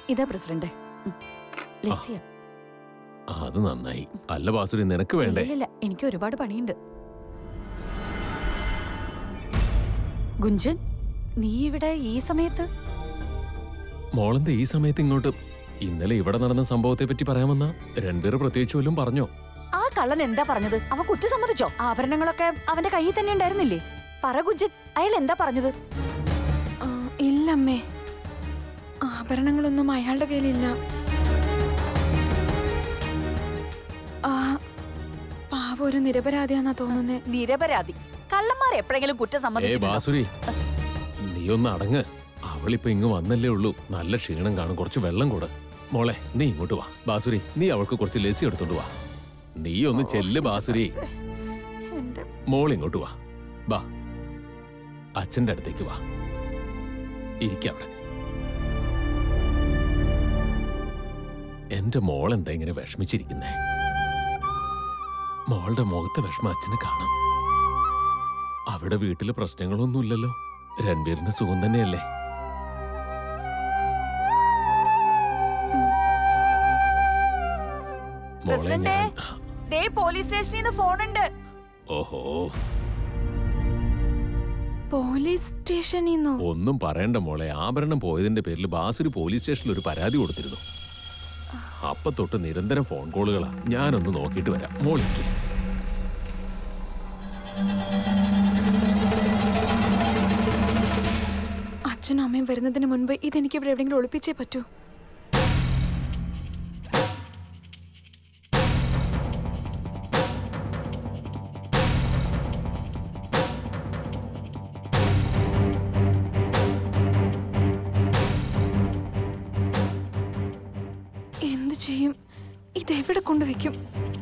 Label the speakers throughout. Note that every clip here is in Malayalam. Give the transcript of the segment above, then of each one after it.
Speaker 1: ഇതാ പ്രസിഡന്റ് ഉം. ലസ്സിയ
Speaker 2: ആ, അത് നന്നായി അല്ല ബാസുരി നിനക്ക് വേണ്ടേ
Speaker 1: ഇല്ലില്ല എനിക്ക് ഒരുപാട് പണിയുണ്ട് ഗുഞ്ചൻ നീ ഇവിടെ ഈ സമയത്ത്
Speaker 2: മോളെന്താ ഈ സമയത്ത് ഇങ്ങോട്ട് ഇന്നലെ ഇവിടെ നടന്ന സംഭവത്തെ പറ്റി പറയാമെന്ന രൺബീർ പ്രത്യേകിച്ച് വല്ലതും പറഞ്ഞോ
Speaker 1: ആ കള്ളൻ എന്താ പറഞ്ഞത് അവൻ കുറ്റം സമ്മതിച്ചോ ആഭരണങ്ങളൊക്കെ അവന്റെ കയ്യിൽ തന്നെ ഉണ്ടായിരുന്നില്ലേ പറ ഗുഞ്ചൻ അയാൾ എന്താ പറഞ്ഞത്
Speaker 3: ആ, ഇല്ലമ്മേ ആഭരണങ്ങളൊന്നും അയാളുടെ കയ്യിലില്ല ആ പാവ ഒരു നിരപരാധിയാന്നാ തോന്നുന്നേ
Speaker 1: നിരപരാധി കള്ളന്മാർ എപ്പോഴെങ്കിലും കുറ്റം
Speaker 2: ഏ
Speaker 1: സമ്മതിച്ചിട്ടുണ്ടോ
Speaker 2: ബാസുരി നീ ഒന്ന് അടങ്ങ് അവളിപ്പോ ഇങ്ങ് വന്നല്ലേ ഉള്ളൂ നല്ല ക്ഷീണം കാണും കുറച്ച് വെള്ളം കൂടെ മോളെ നീ ഇങ്ങോട്ട് വാ ബാസുരി നീ അവൾക്ക് കുറച്ച് ലസ്സി എടുത്തോണ്ട് വാ നീ ഒന്ന് ചെല്ല് ബാസുരി
Speaker 1: എന്റെ
Speaker 2: മോൾ ഇങ്ങോട്ട് വാ വാ അച്ഛന്റെ അടുത്തേക്ക് വാ ഇരിക്കവിടെ എന്റെ മോൾ എന്താ ഇങ്ങനെ വിഷമിച്ചിരിക്കുന്നേ മോളുടെ മുഖത്തെ വിഷമം അച്ഛന് കാണാം അവിടെ വീട്ടില് പ്രശ്നങ്ങളൊന്നുമില്ലല്ലോ രൺവീറിന് സുഖം തന്നെയല്ലേ മോളെ
Speaker 1: പ്രസിഡന്റേ
Speaker 2: ഞാൻ
Speaker 1: ദേ പോലീസ് സ്റ്റേഷനിൽ നിന്ന് ഫോണുണ്ട്
Speaker 2: ഓഹോ
Speaker 3: പോലീസ് സ്റ്റേഷനിൽ നിന്നോ
Speaker 2: ഒന്നും പറയണ്ട മോളെ ആഭരണം പോയതിന്റെ പേരിൽ ബാസുരി പോലീസ് സ്റ്റേഷനിൽ ഒരു പരാതി കൊടുത്തിരുന്നു അപ്പൊ തൊട്ട് നിരന്തരം ഫോൺ കോളുകളാ ഞാനൊന്ന് നോക്കിയിട്ട് വരാം മോളിക്ക്
Speaker 3: അച്ഛനും അമ്മയും വരുന്നതിന് മുൻപ് ഇതെനിക്ക് ഇവിടെ എവിടെയെങ്കിലും ഒളിപ്പിച്ചേ പറ്റൂ എന്ത് ചെയ്യും ഇതെവിടെ കൊണ്ടുവയ്ക്കും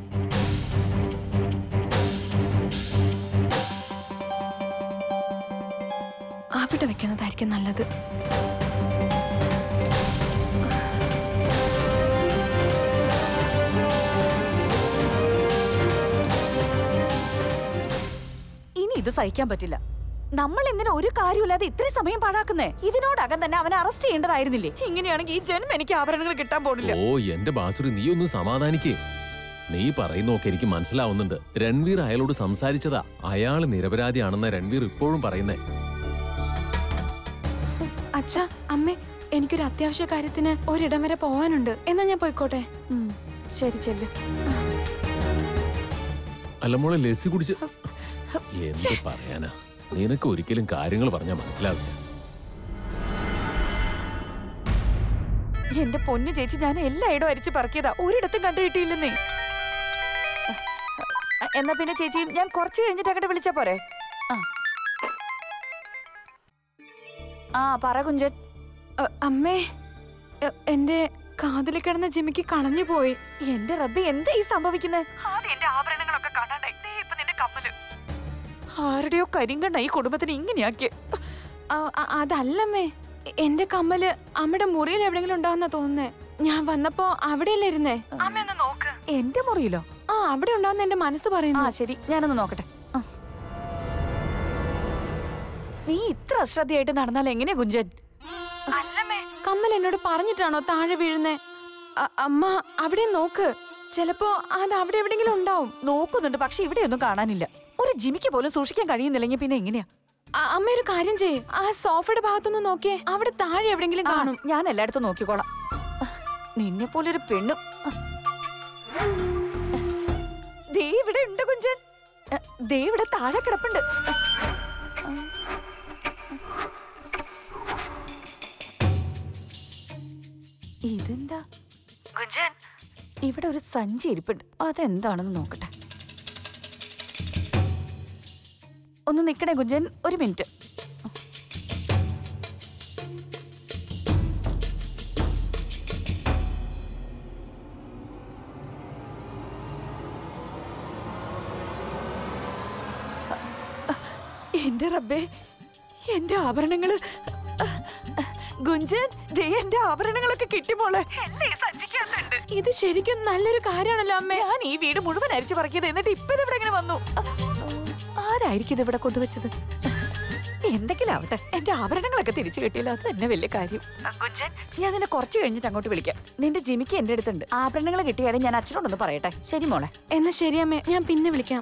Speaker 3: അവിടെ വെക്കുന്നതായിരിക്കും നല്ലത്
Speaker 1: ഇനി ഇത് സഹിക്കാൻ പറ്റില്ല നമ്മൾ എന്തിനാ ഒരു കാര്യമില്ലാതെ ഇത്രയും സമയം പാഴാക്കുന്നേ ഇതിനോടകം തന്നെ അവനെ അറസ്റ്റ് ചെയ്യേണ്ടതായിരുന്നില്ലേ ഇങ്ങനെയാണെങ്കിൽ ഈ ജന്മം എനിക്ക് ആഭരണങ്ങൾ കിട്ടാൻ പോണില്ല
Speaker 2: ഓ എന്റെ ബാസുരി നീ ഒന്ന് സമാധാനിക്കേ നീ പറയുന്നൊക്കെ എനിക്ക് മനസ്സിലാവുന്നുണ്ട് രൺവീർ അയാളോട് സംസാരിച്ചതാ അയാള് നിരപരാധിയാണെന്ന രൺവീർ ഇപ്പോഴും പറയുന്നേ
Speaker 3: അച്ഛാ അമ്മേ എനിക്കൊരു അത്യാവശ്യ കാര്യത്തിന് ഒരിടം വരെ പോവാനുണ്ട് എന്നാ ഞാൻ പോയിക്കോട്ടെ
Speaker 1: ഉം, ശരി ചെല്ല്
Speaker 2: അല്ല മോളെ ലസ്സി കുടിച്ച് എന്ത് പറയാനാ നിനക്ക് ഒരിക്കലും കാര്യങ്ങൾ പറഞ്ഞാൽ മനസ്സിലാവില്ല
Speaker 1: എന്റെ പൊന്നു ചേച്ചി ഞാൻ എല്ലായിടും അരിച്ചു പറക്കിയതാ ഒരിടത്തും കണ്ടു കിട്ടിയില്ലെന്നേ എന്നാ പിന്നെ ചേച്ചി ഞാൻ കുറച്ച് കഴിഞ്ഞിട്ട് അങ്ങോട്ട് വിളിച്ചാ പോരെ ആ. ആ പറ കുഞ്ചൻ
Speaker 3: അ, അമ്മേ എ, എന്റെ കാതിൽ കിടന്ന ജിമിക്ക് കളഞ്ഞു പോയി
Speaker 1: എന്റെ റബ്ബി എന്താ ഈ സംഭവിക്കുന്നത് എന്റെ ആഭരണങ്ങളൊക്കെ കാണാണ്ടായി ദേ ഇപ്പൊ നിന്റെ കമ്മല് ആരുടെയോ കരിങ്കണ്ണ ഈ കുടുംബത്തിന് ഇങ്ങനെയാക്കിയ
Speaker 3: അ, അ, അതല്ലമ്മേ എ- എന്റെ കമ്മല് അമ്മയുടെ മുറിയിൽ എവിടെയെങ്കിലും ഉണ്ടാവുന്ന തോന്നുന്നേ ഞാൻ വന്നപ്പോ അവിടെയല്ലേ ഇരുന്നേ
Speaker 1: എന്റെ മുറിയിലോ
Speaker 3: ആ അവിടെ ഉണ്ടാവുന്ന എന്റെ മനസ്സ്
Speaker 1: ആ
Speaker 3: പറയുന്നു
Speaker 1: ശരി ഞാനൊന്ന് നോക്കട്ടെ ആ. നീ ഇത്ര അശ്രദ്ധയായിട്ട് നടന്നാൽ എങ്ങനെയാ കുഞ്ചൻ
Speaker 3: കമ്മൽ എന്നോട് പറഞ്ഞിട്ടാണോ താഴെ വീഴുന്നേ അ- അമ്മ അവിടെ നോക്ക് ചിലപ്പോ അത് അവിടെ എവിടെയെങ്കിലും ഉണ്ടാവും
Speaker 1: നോക്കുന്നുണ്ട് പക്ഷെ ഇവിടെയൊന്നും കാണാനില്ല ഒരു ജിമിക്ക് പോലും സൂക്ഷിക്കാൻ കഴിയുന്നില്ലെങ്കിൽ പിന്നെ എങ്ങനെയാ
Speaker 3: അ- അമ്മ ഒരു കാര്യം ചെയ്യ് ആ സോഫയുടെ ഭാഗത്തൊന്ന് നോക്കിയേ അവിടെ താഴെ എവിടെയെങ്കിലും
Speaker 1: ആ,
Speaker 3: കാണും
Speaker 1: ഞാൻ എല്ലായിടത്തും നോക്കിക്കോളാം നിന്നെ പോലെ ഒരു പെണ്ണും ദേ ഇവിടെ ഉണ്ട് കുഞ്ചൻ ദേ ഇവിടെ താഴെ കിടപ്പുണ്ട് ഇതെന്താ കുഞ്ചൻ ഇവിടെ ഒരു സഞ്ചി ഇരിപ്പുണ്ട് അതെന്താണെന്ന് നോക്കട്ടെ ഒന്ന് നിക്കണേ കുഞ്ചൻ ഒരു മിനിറ്റ് എന്റെ റബ്ബേ എന്റെ ആഭരണങ്ങള് ഗുഞ്ചൻ ദേ എന്റെ ആഭരണങ്ങളൊക്കെ കിട്ടി മോളെ
Speaker 3: ഇത് ശരിക്കും നല്ലൊരു കാര്യമാണല്ലോ അമ്മേ
Speaker 1: ഞാൻ ഈ വീട് മുഴുവൻ അരിച്ചു പറക്കിയത് എന്നിട്ട് ഇപ്പൊ ഇവിടെ എങ്ങനെ വന്നു ആരായിരിക്കും ഇത് ഇവിടെ കൊണ്ടുവച്ചത് എന്തെങ്കിലും ആവട്ടെ എന്റെ ആഭരണങ്ങളൊക്കെ തിരിച്ചു കിട്ടിയില്ല അത് തന്നെ വലിയ കാര്യം ഞാൻ നിന്നെ കുറച്ച് കഴിഞ്ഞിട്ട് അങ്ങോട്ട് വിളിക്കാം നിന്റെ ജിമിക്ക് എന്റെ അടുത്തുണ്ട് ആഭരണങ്ങൾ കിട്ടിയാലും ഞാൻ അച്ഛനോടൊന്ന് പറയട്ടെ ശരി മോളെ
Speaker 3: എന്നാ ശരിയമ്മേ ഞാൻ പിന്നെ വിളിക്കാം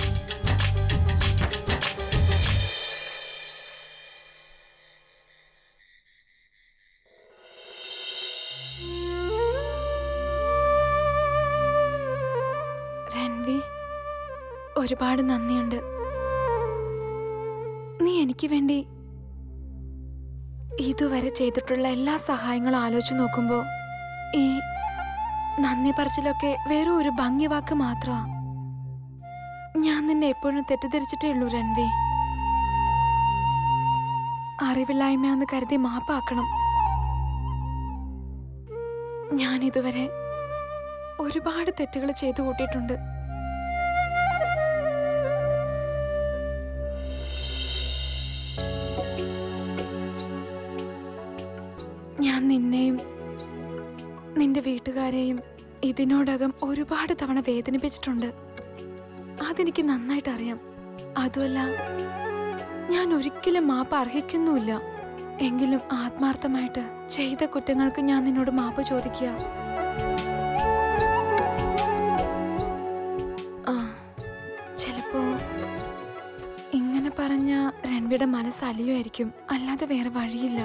Speaker 3: രൺവി ഒരുപാട് നന്ദിയുണ്ട് നീ എനിക്ക് വേണ്ടി ഇതുവരെ ചെയ്തിട്ടുള്ള എല്ലാ സഹായങ്ങളും ആലോചിച്ച് നോക്കുമ്പോ ഈ നന്ദി പറച്ചിലൊക്കെ വെറും ഒരു ഭംഗിവാക്ക് മാത്രമാ ഞാൻ നിന്നെ എപ്പോഴും തെറ്റിദ്ധരിച്ചിട്ടേ ഉള്ളൂ രൺവി അറിവില്ലായ്മയാന്ന് കരുതി മാപ്പാക്കണം ഞാൻ ഇതുവരെ ഒരുപാട് തെറ്റുകൾ ചെയ്തു കൂട്ടിയിട്ടുണ്ട് ഞാൻ നിന്നെയും നിന്റെ വീട്ടുകാരെയും ഇതിനോടകം ഒരുപാട് തവണ വേദനിപ്പിച്ചിട്ടുണ്ട് അതെനിക്ക് നന്നായിട്ട് അറിയാം അതുമല്ല ഞാൻ ഒരിക്കലും മാപ്പ് അർഹിക്കുന്നുമില്ല എങ്കിലും ആത്മാർത്ഥമായിട്ട് ചെയ്ത കുറ്റങ്ങൾക്ക് ഞാൻ നിന്നോട് മാപ്പ് ചോദിക്കുക ആ ചിലപ്പോ ഇങ്ങനെ പറഞ്ഞ രൺവിയുടെ മനസ്സ് അലിയുമായിരിക്കും അല്ലാതെ വേറെ വഴിയില്ല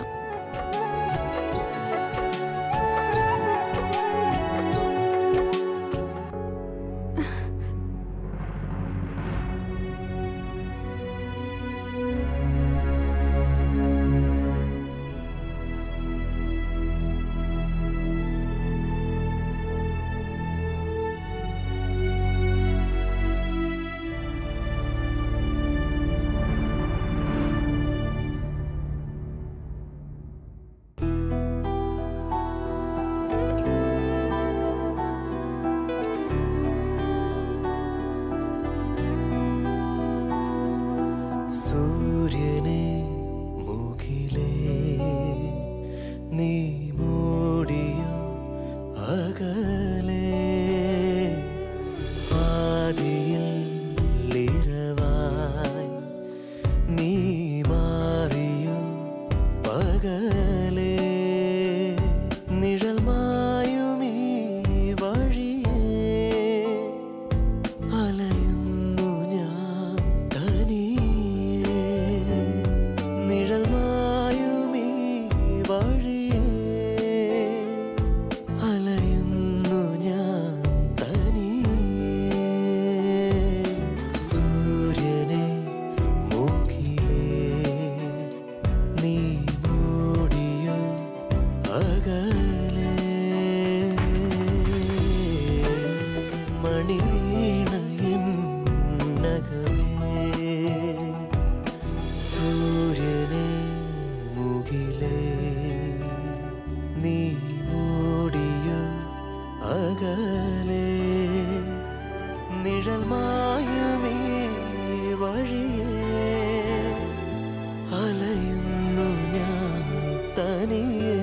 Speaker 4: സൂര്യനെ മുഖിലേ നീ മൂടിയോ അകലേ പാതിയിൽ ഇരവായി നീ മാറിയോ പകലേ നിഴൽ മായുമീ വഴിയേ അലയുന്നു ഞാൻ തനിയേ നിഴൽ മായുമീ വഴിയേ അലയുന്നു ഞാൻ തനിയേ സൂര്യനെ മൂക്കിലേ നീ മൂടിയോ അകലേ മണിവീണയിൻ നഗമേ സൂര്യനെ മുകിലേ നീ മൂടിയോ അകലേ നിഴൽ മായുമീ വഴിയേ അലയുന്നു ഞാൻ തനിയേ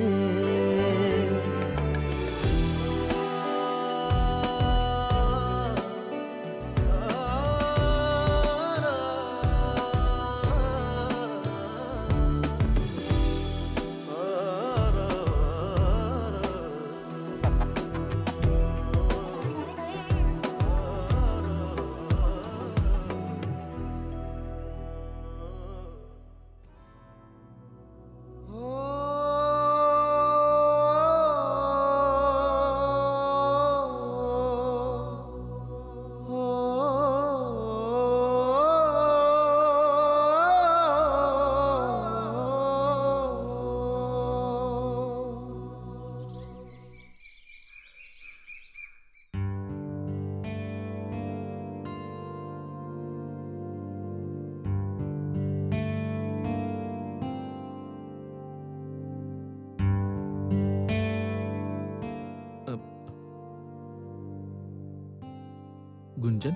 Speaker 5: ഗുഞ്ചൻ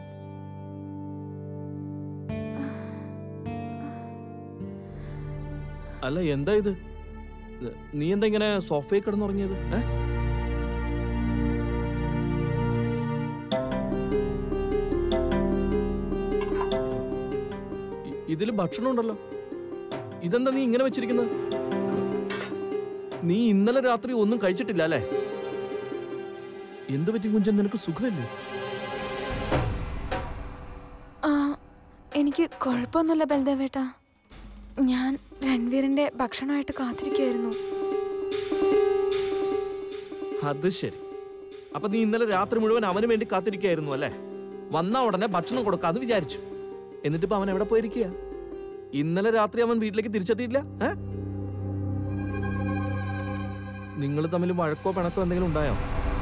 Speaker 5: അല്ല എന്താ ഇത് നീ എന്താ ഇങ്ങനെ സോഫയിൽ കിടന്നുറങ്ങിയത് ഏ ഇതിൽ ഭക്ഷണം ഉണ്ടല്ലോ ഇതെന്താ നീ ഇങ്ങനെ വെച്ചിരിക്കുന്നത് നീ ഇന്നലെ രാത്രി ഒന്നും കഴിച്ചിട്ടില്ല അല്ലേ എന്ത് പറ്റി കുഞ്ചൻ നിനക്ക് സുഖമല്ലേ
Speaker 3: ആ എനിക്ക് കുഴപ്പമൊന്നുമില്ല ബൽദേവേട്ടാ ഞാൻ രൺവീറിന്റെ ഭക്ഷണമായിട്ട് കാത്തിരിക്കുകയായിരുന്നു
Speaker 5: അത് ശരി അപ്പൊ നീ ഇന്നലെ രാത്രി മുഴുവൻ അവന് വേണ്ടി കാത്തിരിക്കായിരുന്നു അല്ലേ വന്ന ഉടനെ ഭക്ഷണം കൊടുക്കാന്ന് വിചാരിച്ചു എന്നിട്ട് ഇപ്പൊ അവൻ എവിടെ പോയിരിക്കുക ഇന്നലെ രാത്രി അവൻ വീട്ടിലേക്ക് തിരിച്ചെത്തിയില്ല ഏ നിങ്ങൾ തമ്മിൽ വഴക്കോ പിണക്കോ എന്തെങ്കിലും ഉണ്ടായോ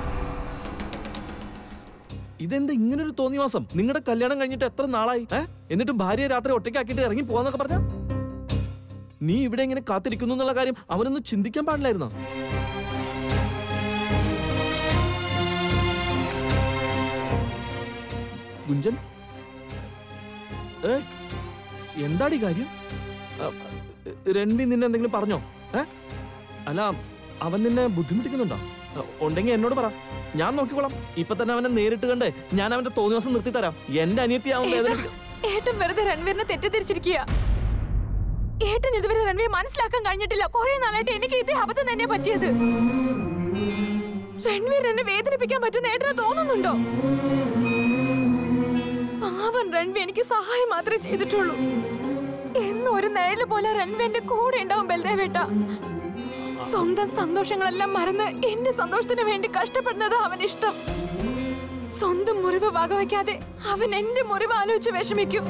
Speaker 5: ഇതെന്താ ഇങ്ങനൊരു തോന്നിവാസം നിങ്ങളുടെ കല്യാണം കഴിഞ്ഞിട്ട് എത്ര നാളായി ഏ എന്നിട്ടും ഭാര്യയെ രാത്രി ഒറ്റയ്ക്കാക്കിയിട്ട് ഇറങ്ങി പോവാന്നൊക്കെ പറഞ്ഞ നീ ഇവിടെ ഇങ്ങനെ കാത്തിരിക്കുന്നു എന്നുള്ള കാര്യം അവനൊന്ന് ചിന്തിക്കാൻ പാടില്ലായിരുന്നോ ഗുഞ്ചൻ ഏ എന്താടി കാര്യം അ, രൺവി നിന്നെ എന്തെങ്കിലും പറഞ്ഞോ ഏ അല്ല അവൻ നിന്നെ ബുദ്ധിമുട്ടിക്കുന്നുണ്ടോ അ, ഉണ്ടെങ്കിൽ എന്നോട് പറ ഞാൻ നോക്കിക്കോളാം ഇപ്പൊ തന്നെ അവനെ നേരിട്ട് കണ്ട് ഞാൻ അവന്റെ തോന്നിവാസം നിർത്തി തരാം എന്റെ അനിയത്തി അവൻ വേദനിപ്പിക്കും
Speaker 3: ഏട്ടൻ വെറുതെ രൺവീറിനെ തെറ്റിദ്ധരിച്ചിരിക്കുക ഏട്ടൻ ഇതുവരെ രൺവീർ മനസ്സിലാക്കാൻ കഴിഞ്ഞിട്ടില്ല കുറെ നാളായിട്ട് എനിക്ക് ഇതേ അബദ്ധം തന്നെ പറ്റിയത് രൺവീർ എന്നെ വേദനിപ്പിക്കാൻ പറ്റുന്ന ഏട്ടന് തോന്നുന്നുണ്ടോ പാവൻ രൺവി എനിക്ക് സഹായം മാത്രമേ ചെയ്തിട്ടുള്ളൂ എന്നും ഒരു നിഴല് പോലെ രൺവി എന്റെ കൂടെ ഉണ്ടാവും ബൽദേവേട്ട സ്വന്തം സന്തോഷങ്ങളെല്ലാം മറന്ന് എന്റെ സന്തോഷത്തിന് വേണ്ടി കഷ്ടപ്പെടുന്നത് അവൻ ഇഷ്ടം സ്വന്തം മുറിവ് വകവയ്ക്കാതെ അവൻ എന്റെ മുറിവ് ആലോചിച്ച് വിഷമിക്കും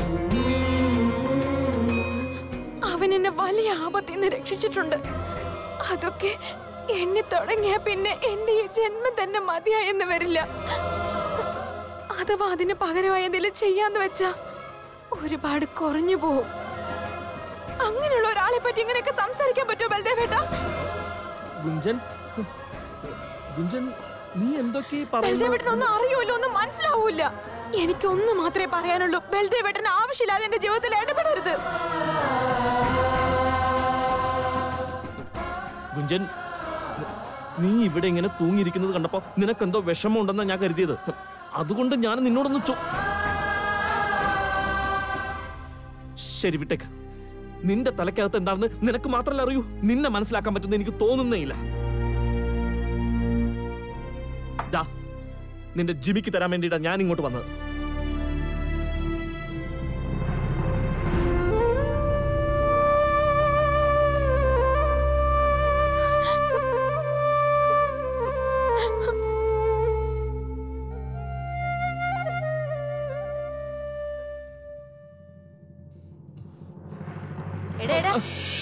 Speaker 3: അവൻ എന്നെ വലിയ ആപത്തിൽ നിന്ന് രക്ഷിച്ചിട്ടുണ്ട് അതൊക്കെ എണ്ണി തുടങ്ങിയ പിന്നെ എന്റെ ഈ ജന്മം തന്നെ മതിയായെന്ന് വരില്ല അഥവാ അതിന് പകരമായി എന്തെങ്കിലും ചെയ്യാന്ന് വെച്ചാ ഒരുപാട് കുറഞ്ഞു പോവും അങ്ങനെയുള്ള ഒരാളെ പറ്റി ഇങ്ങനെയൊക്കെ സംസാരിക്കാൻ പറ്റുമോ ബൽദേവേട്ട
Speaker 5: ഗുഞ്ചൻ ഗുഞ്ചൻ നീ എന്തൊക്കെ ഈ പറയുന്നത്
Speaker 3: ബൽദേവേട്ടനൊന്നും അറിയൂല്ലോ ഒന്നും മനസ്സിലാവൂല എനിക്കൊന്നും മാത്രമേ പറയാനുള്ളൂ ബൽദേവേട്ടൻ ആവശ്യമില്ലാതെ എന്റെ ജീവിതത്തിൽ ഇടപെടരുത്
Speaker 5: ഗുഞ്ചൻ നീ ഇവിടെ ഇങ്ങനെ തൂങ്ങിയിരിക്കുന്നത് കണ്ടപ്പോ നിനക്കെന്തോ വിഷമമുണ്ടെന്നാ ഞാൻ കരുതിയത് അതുകൊണ്ട് ഞാൻ നിന്നോടൊന്ന് ചോ ശരി വിട്ടേക്ക് നിന്റെ തലക്കകത്ത് എന്താണെന്ന് നിനക്ക് മാത്രമല്ല അറിയൂ നിന്നെ മനസ്സിലാക്കാൻ പറ്റുന്ന എനിക്ക് തോന്നുന്നേ ഇല്ല ദാ, നിന്റെ ജിമിക്ക് തരാൻ വേണ്ടിയിട്ടാ ഞാൻ ഇങ്ങോട്ട് വന്നത്
Speaker 6: എടാ എടാ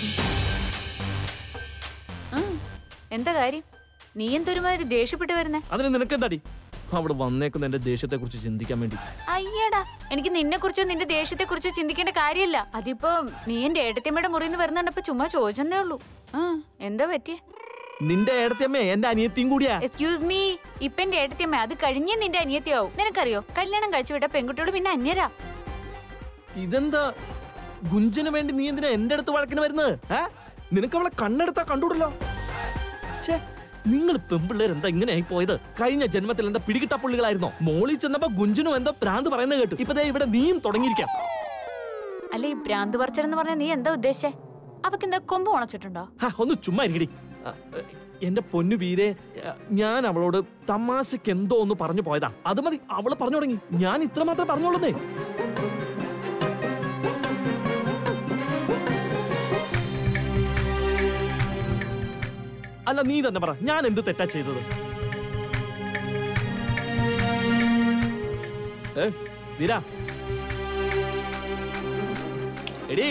Speaker 6: ഉം, എന്താ കാര്യം നീ എന്തൊരുമാതിരി ദേഷ്യപ്പെട്ട് വരുന്നേ
Speaker 5: അതിന് നിനക്കെന്താടി അവിടെ വന്നേക്കുന്ന എന്റെ ദേഷ്യത്തെ കുറിച്ച് ചിന്തിക്കാൻ വേണ്ടി
Speaker 6: അയ്യടാ എനിക്ക് നിന്നെ കുറിച്ചോ നിന്റെ ദേഷ്യത്തെ കുറിച്ചോ ചിന്തിക്കേണ്ട കാര്യമില്ല അതിപ്പോ നീ എന്റെ ഏട്ടത്തിയമ്മയുടെ മുറിയിൽ നിന്ന് വരുന്നുണ്ടപ്പോ ചുമ്മാ ചോദിച്ചെന്നേ ഉള്ളൂ ആ എന്താ പറ്റിയേ
Speaker 5: നിന്റെ ഏടത്തിയമ്മേ എന്റെ അനിയത്തിയും കൂടിയാ
Speaker 6: എക്സ്ക്യൂസ് മീ ഇപ്പൊ എന്റെ ഏട്ടത്തിയമ്മ അത് കഴിഞ്ഞേ നിന്റെ അനിയത്തിയാവും നിനക്കറിയോ കല്യാണം കഴിച്ചു വിട്ട പെൺകുട്ടിയോട് പിന്നെ അന്യരാ
Speaker 5: ഇതെന്താ ഗുഞ്ചന് വേണ്ടി നീ എന്തിനാ എന്റെ അടുത്ത് വഴക്കിന് വരുന്നത് ഏ നിനക്ക് അവളെ കണ്ണെടുത്താ കണ്ടുകൂടല്ലോ ഛേ നിങ്ങൾ പെമ്പിള്ളേർ എന്താ ഇങ്ങനെ ആയി പോയത് കഴിഞ്ഞ ജന്മത്തിൽ എന്താ പിടികിട്ടപ്പുള്ളികളായിരുന്നോ മോളിൽ ചെന്നപ്പോ ഗുഞ്ചനും എന്തോ പ്രാന്ത് പറയുന്നത് കേട്ടു ഇപ്പൊ ദേ ഇവിടെ നീയും തുടങ്ങിയിരിക്കാം
Speaker 6: അല്ല ഈ ഭ്രാന്ത് പറിച്ചെന്ന് പറഞ്ഞ നീ എന്താ ഉദ്ദേശിച്ചേ അവക്ക് എന്താ കൊമ്പ് ഉണച്ചിട്ടുണ്ടോ
Speaker 5: ഹാ, ഒന്ന് ചുമ്മാ ഇരിക്കടി ആ, എന്റെ പൊന്നു വീരെ ആ, ഞാൻ അവളോട് തമാശക്ക് എന്തോ ഒന്ന് പറഞ്ഞു പോയതാ അത് മതി അവള് പറഞ്ഞു തുടങ്ങി ഞാൻ ഇത്ര മാത്രമേ പറഞ്ഞോളൂന്നേ അല്ല നീ തന്നെ പറ ഞാൻ എന്ത് തെറ്റാ ചെയ്തത് ഏ വീര എടീ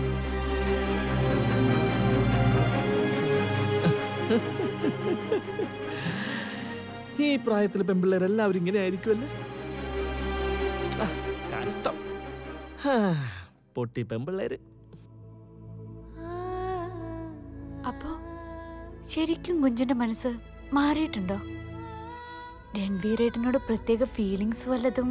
Speaker 5: ഈ പ്രായത്തിൽ പെമ്പിള്ളേർ എല്ലാവരും ഇങ്ങനെ ആയിരിക്കുമല്ലേ ആ, കഷ്ടം ഹാ, പൊട്ടി പെമ്പിള്ളേര്
Speaker 6: അപ്പോ ശരിക്കും കുഞ്ചന്റെ മനസ്സ് മാറിയിട്ടുണ്ടോ രൺവീരേട്ടനോട് പ്രത്യേക ഫീലിങ്സ് വല്ലതും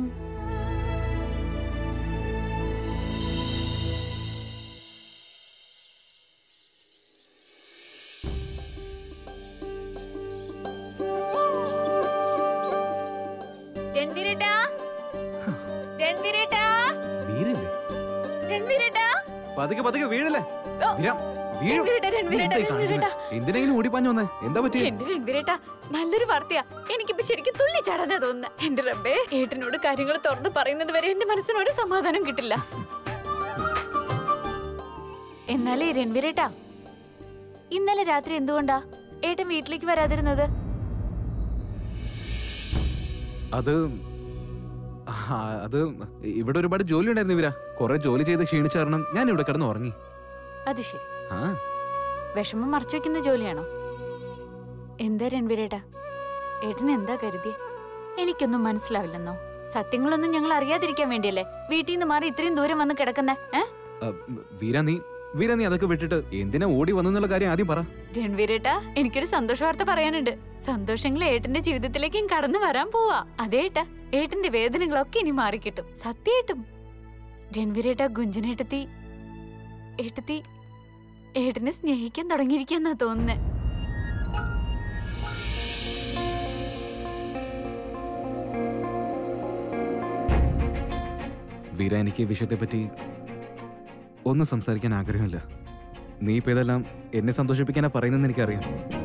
Speaker 6: രൺവീരേട്ടാ രൺവീരേട്ടാ
Speaker 4: വീരല്ലേ
Speaker 6: രൺവീരേട്ടാ
Speaker 7: പതുക്കെ പതുക്കെ വീഴല്ലേ
Speaker 6: ഓ,
Speaker 7: വീരാ, വീഴും.
Speaker 6: രൺവീരേട്ടാ, രൺവീരേട്ടാ,
Speaker 7: നീ എന്തായി
Speaker 6: രൺവീരേട്ടാ.
Speaker 7: കാണിക്കുന്നെ? എന്തിനെങ്കിലും ഓടിപ്പാഞ്ഞു വന്നേ എന്താ പറ്റി
Speaker 6: എന്റെ രൺവീരേട്ടാ നല്ലൊരു വാർത്തയാ എനിക്കിപ്പോ ശരിക്കും തുള്ളിച്ചാടാനാ തോന്നുന്നത് എന്റെ റബ്ബേ ഏട്ടനോട് കാര്യങ്ങൾ തുറന്ന് പറയുന്നത് വരെ എന്റെ മനസ്സിന് ഒരു സമാധാനം കിട്ടില്ല എന്നാലേ രൺവീരേട്ടാ ഇന്നലെ രാത്രി എന്തുകൊണ്ടാ ഏട്ടൻ വീട്ടിലേക്ക് വരാതിരുന്നത്
Speaker 7: അത് ആ, അത് ഇവിടെ ഒരുപാട് ജോലി ഉണ്ടായിരുന്നു ഇവരാ കുറെ ജോലി ചെയ്ത് ക്ഷീണിച്ച കാരണം ഞാൻ ഇവിടെ കിടന്ന് ഉറങ്ങി
Speaker 6: അത് ശരി
Speaker 7: ആ
Speaker 6: വിഷമം മറച്ചു വെക്കുന്ന ജോലിയാണോ എന്താ രൺവീരേട്ടാ ഏട്ടൻ എന്താ കരുതി എനിക്കൊന്നും മനസ്സിലാവില്ലെന്നോ സത്യങ്ങളൊന്നും ഞങ്ങൾ അറിയാതിരിക്കാൻ വേണ്ടിയല്ലേ വീട്ടിൽ നിന്ന് മാറി ഇത്രയും ദൂരം വന്ന് കിടക്കുന്നേ ഏ
Speaker 7: ആ, വീര നീ വീര നീ അതൊക്കെ വിട്ടിട്ട് എന്തിനാ ഓടി വന്നെന്നുള്ള കാര്യം ആദ്യം പറ
Speaker 6: രൺവീരേട്ടാ എനിക്കൊരു സന്തോഷ വാർത്ത പറയാനുണ്ട് സന്തോഷങ്ങൾ ഏട്ടന്റെ ജീവിതത്തിലേക്കും കടന്നു വരാൻ പോവാ അതേട്ടാ ഏട്ടന്റെ വേദനകളൊക്കെ ഇനി മാറിക്കിട്ടും സത്യായിട്ടും രൺവീരേട്ടാ ഗുഞ്ചനേട്ടത്തി ഏട്ടത്തി ഏട്ടനെ സ്നേഹിക്കാൻ തുടങ്ങിയിരിക്കാന്നാ തോന്നുന്നേ
Speaker 7: വീര എനിക്ക് ഈ വിഷയത്തെപ്പറ്റി ഒന്നും സംസാരിക്കാൻ ആഗ്രഹമില്ല നീ ഇപ്പൊ ഇതെല്ലാം എന്നെ സന്തോഷിപ്പിക്കാനാ പറയുന്നെന്ന് എനിക്കറിയാം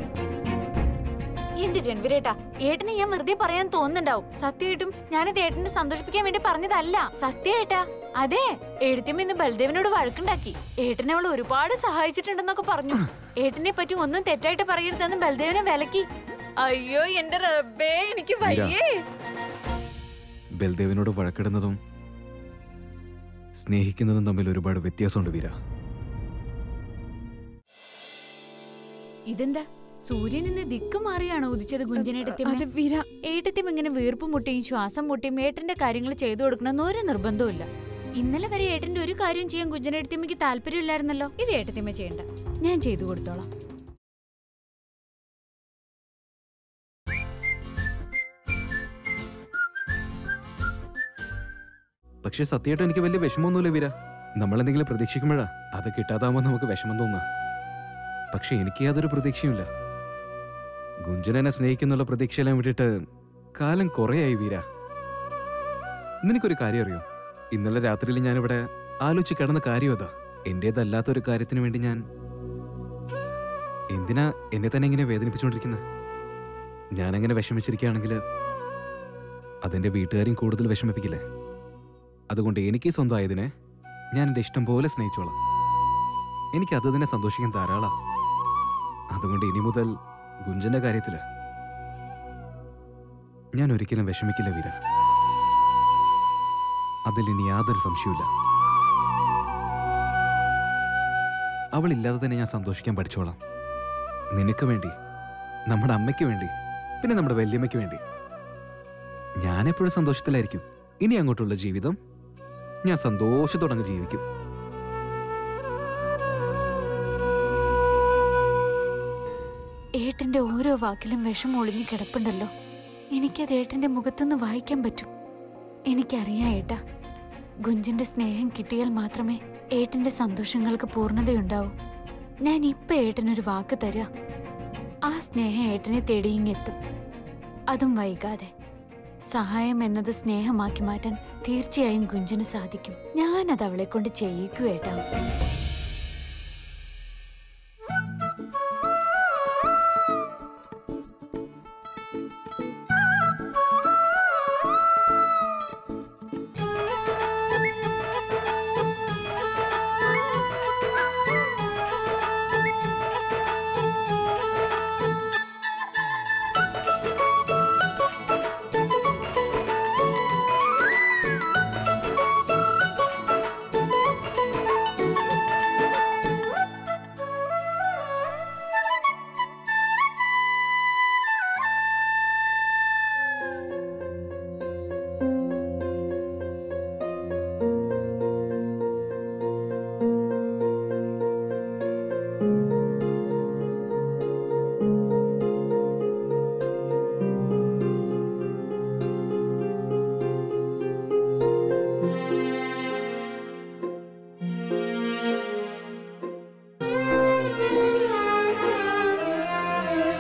Speaker 6: എന്റെ രൺവീരേട്ടാ ഏട്ടനെ ഞാൻ വെറുതെ പറയാൻ തോന്നുന്നുണ്ടാവും സത്യമായിട്ടും ഞാനത് ഏട്ടനെ സന്തോഷിപ്പിക്കാൻ വേണ്ടി പറഞ്ഞതല്ല സത്യമായിട്ടാ അതെ എഴുത്തിയമ്മ ഇന്ന് ബൽദേവനോട് വഴക്കുണ്ടാക്കി ഏട്ടനെ അവൾ ഒരുപാട് സഹായിച്ചിട്ടുണ്ടെന്നൊക്കെ പറഞ്ഞു ഏട്ടനെ പറ്റി ഒന്നും തെറ്റായിട്ട് പറയരുതെന്ന് ബൽദേവനെ വിലക്കി അയ്യോ എന്റെ റബ്ബേ എനിക്ക് വയ്യേ
Speaker 7: ബൽദേവിനോട് വഴക്കിടുന്നതും സ്നേഹിക്കുന്നതും തമ്മിൽ ഒരുപാട് വ്യത്യാസമുണ്ട് വീര
Speaker 6: ഇതെന്താ സൂര്യൻ ഇന്ന് ദിക്ക് മാറിയാണോ ഉദിച്ചത്
Speaker 3: അത്
Speaker 6: ഗുഞ്ചനേട്ടത്തിയമ്മ
Speaker 3: വീര
Speaker 6: ഏട്ടത്തിയും ഇങ്ങനെ വീർപ്പ് മുട്ടിയും ശ്വാസം മുട്ടിയും ഏട്ടന്റെ കാര്യങ്ങൾ ചെയ്തു കൊടുക്കണമെന്ന് ഒരു നിർബന്ധവും ഇന്നലെ വരെ ഏട്ടന്റെ ഒരു കാര്യം ചെയ്യാൻ കുഞ്ചനെടുത്തിയമ്മയ്ക്ക് താല്പര്യമില്ലായിരുന്നല്ലോ ഇത് ഏട്ടത്തിയമ്മ ചെയ്യണ്ട ഞാൻ ചെയ്തു കൊടുത്തോളാം
Speaker 7: പക്ഷെ സത്യമായിട്ട് എനിക്ക് വലിയ വിഷമമൊന്നുമില്ല വീര നമ്മൾ എന്തെങ്കിലും പ്രതീക്ഷിക്കുമ്പോഴാ അത് കിട്ടാതാവുമ്പോൾ നമുക്ക് വിഷമം തോന്നുക പക്ഷെ എനിക്ക് യാതൊരു പ്രതീക്ഷയുമില്ല ഗുഞ്ചനെന്നെ സ്നേഹിക്കുന്നുള്ള പ്രതീക്ഷയെല്ലാം വിട്ടിട്ട് കാലം കുറേയായി വീര നിനക്കൊരു കാര്യം അറിയോ ഇന്നലെ രാത്രിയിൽ ഞാനിവിടെ ആലോചിച്ച് കിടന്ന കാര്യം അതാ എന്റേതല്ലാത്തൊരു കാര്യത്തിന് വേണ്ടി ഞാൻ എന്തിനാ എന്നെ തന്നെ ഇങ്ങനെ വേദനിപ്പിച്ചുകൊണ്ടിരിക്കുന്നത് ഞാനങ്ങനെ വിഷമിച്ചിരിക്കുകയാണെങ്കിൽ അതെന്റെ വീട്ടുകാരെയും കൂടുതൽ വിഷമിപ്പിക്കില്ലേ അതുകൊണ്ട് എനിക്ക് സ്വന്തമായതിനെ ഞാൻ എൻ്റെ ഇഷ്ടം പോലെ സ്നേഹിച്ചോളാം എനിക്ക് അത് തന്നെ സന്തോഷിക്കാൻ ധാരാളാ അതുകൊണ്ട് ഇനി മുതൽ ഗുഞ്ചന്റെ കാര്യത്തില് ഞാൻ ഒരിക്കലും വിഷമിക്കില്ല വീര അതിൽ ഇനി യാതൊരു സംശയവുമില്ല അവളില്ലാതെ തന്നെ ഞാൻ സന്തോഷിക്കാൻ പഠിച്ചോളാം നിനക്ക് വേണ്ടി നമ്മുടെ അമ്മയ്ക്ക് വേണ്ടി പിന്നെ നമ്മുടെ വല്യമ്മയ്ക്ക് വേണ്ടി ഞാൻ എപ്പോഴും സന്തോഷത്തിലായിരിക്കും ഇനി അങ്ങോട്ടുള്ള ജീവിതം ഞാൻ സന്തോഷത്തോടെ അങ്ങ് ജീവിക്കും
Speaker 6: ഏട്ടന്റെ ഓരോ വാക്കിലും വിഷം ഒളിഞ്ഞു കിടപ്പുണ്ടല്ലോ എനിക്കത് ഏട്ടന്റെ മുഖത്തൊന്ന് വായിക്കാൻ പറ്റും എനിക്കറിയാം ഏട്ടാ ഗുഞ്ചന്റെ സ്നേഹം കിട്ടിയാൽ മാത്രമേ ഏട്ടന്റെ സന്തോഷങ്ങൾക്ക് പൂർണ്ണതയുണ്ടാവൂ ഞാൻ ഇപ്പൊ ഏട്ടനൊരു വാക്ക് തരാ ആ സ്നേഹം ഏട്ടനെ തേടിയിങ്ങെത്തും അതും വൈകാതെ സഹായം എന്നത് സ്നേഹമാക്കി മാറ്റാൻ തീർച്ചയായും ഗുഞ്ചന് സാധിക്കും ഞാനത് അവളെ കൊണ്ട് ചെയ്യിക്കൂ ഏട്ടാ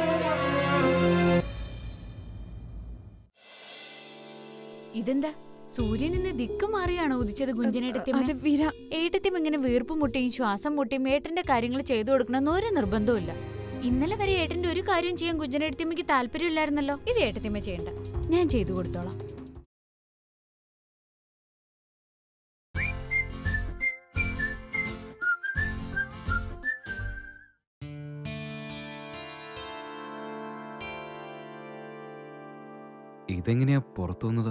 Speaker 6: ഇതെന്താ സൂര്യൻ ഇന്ന് ദിക്ക് മാറിയാണോ ഉദിച്ചത് ഗുഞ്ചനേട്ടത്തി
Speaker 3: അത് വീര
Speaker 6: ഏട്ടത്തിയും ഇങ്ങനെ വീർപ്പ് മുട്ടിയും ശ്വാസം മുട്ടിയും ഏട്ടന്റെ കാര്യങ്ങൾ ചെയ്തു കൊടുക്കണമെന്ന് ഒരു നിർബന്ധവും ഇന്നലെ വരെ ഏട്ടന്റെ ഒരു കാര്യം ചെയ്യാൻ കുഞ്ചനേട്ടത്തിയമ്മയ്ക്ക് താല്പര്യമില്ലായിരുന്നല്ലോ ഇത് ഏട്ടത്തിയമ്മ ചെയ്യണ്ട ഞാൻ ചെയ്തു കൊടുത്തോളാം
Speaker 7: ഇതെങ്ങനെയാ പുറത്തു വന്നത്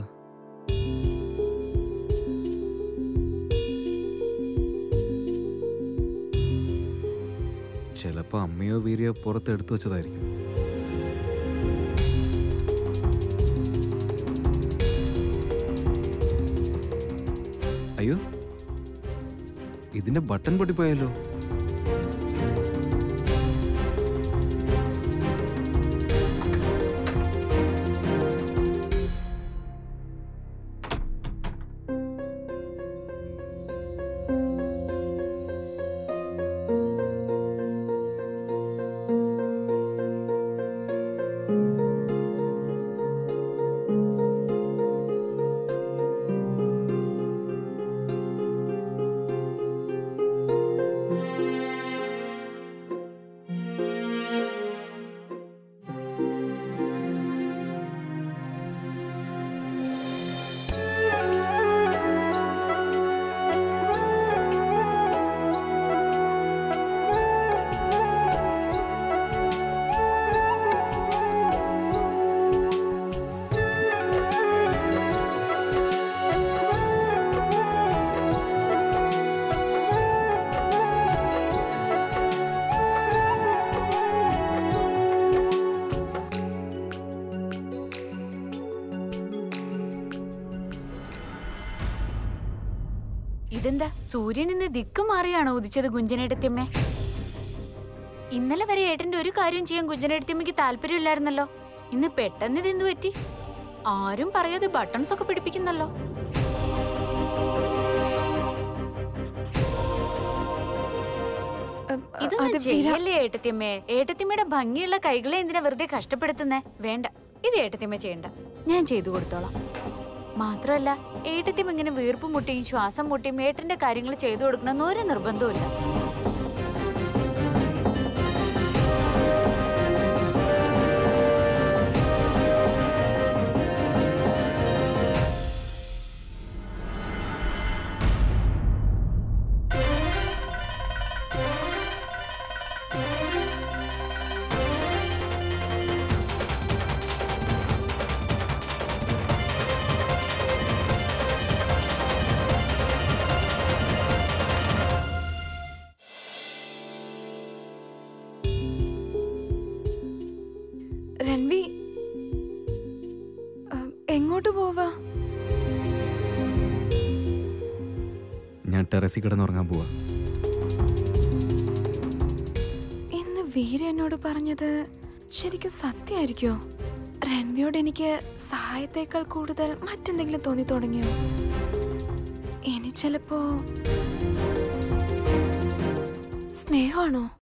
Speaker 7: ചിലപ്പോ അമ്മയോ വീരിയോ പുറത്ത് എടുത്തു വെച്ചതായിരിക്കും അയ്യോ ഇതിന്റെ ബട്ടൺ പൊട്ടിപ്പോയല്ലോ
Speaker 6: ഇതെന്താ സൂര്യൻ ഇന്ന് ദിക്ക് മാറിയാണോ ഉദിച്ചത് ഗുഞ്ചനേട്ടത്തിയമ്മേ ഇന്നലെ വരെ ഏട്ടന്റെ ഒരു കാര്യം ചെയ്യാൻ ഗുഞ്ചനേട്ടത്തിയമ്മയ്ക്ക് താല്പര്യമില്ലായിരുന്നല്ലോ ഇന്ന് പെട്ടെന്ന് ഇതെന്ത് പറ്റി ആരും പറയാതെ ബട്ടൺസ് ഒക്കെ പിടിപ്പിക്കുന്നല്ലോ
Speaker 3: അ- അത്
Speaker 6: ഇതൊന്നും
Speaker 3: വീര
Speaker 6: ചെയ്യല്ലേ ഏട്ടത്തിയമ്മേ ഏട്ടത്തിയമ്മയുടെ ഭംഗിയുള്ള കൈകളെ എന്തിനാ വെറുതെ കഷ്ടപ്പെടുത്തുന്നേ വേണ്ട ഇത് ഏട്ടത്തിയമ്മ ചെയ്യണ്ട ഞാൻ ചെയ്തു കൊടുത്തോളാം മാത്രമല്ല ഏട്ടത്തിയമ്മ ഇങ്ങനെ വീർപ്പ് മുട്ടിയും ശ്വാസം മുട്ടിയും ഏട്ടന്റെ കാര്യങ്ങൾ ചെയ്തു കൊടുക്കണമെന്ന് ഒരു നിർബന്ധവും
Speaker 3: രൺവി അ, എങ്ങോട്ട് പോവാ
Speaker 7: ഞാൻ ടെറസിൽ കിടന്നുറങ്ങാൻ പോവാ
Speaker 3: ഇന്ന് വീര എന്നോട് പറഞ്ഞത് ശരിക്കും സത്യമായിരിക്കോ രൺവിയോട് എനിക്ക് സഹായത്തേക്കാൾ കൂടുതൽ മറ്റെന്തെങ്കിലും തോന്നി തുടങ്ങിയോ ഇനി ചിലപ്പോ സ്നേഹമാണോ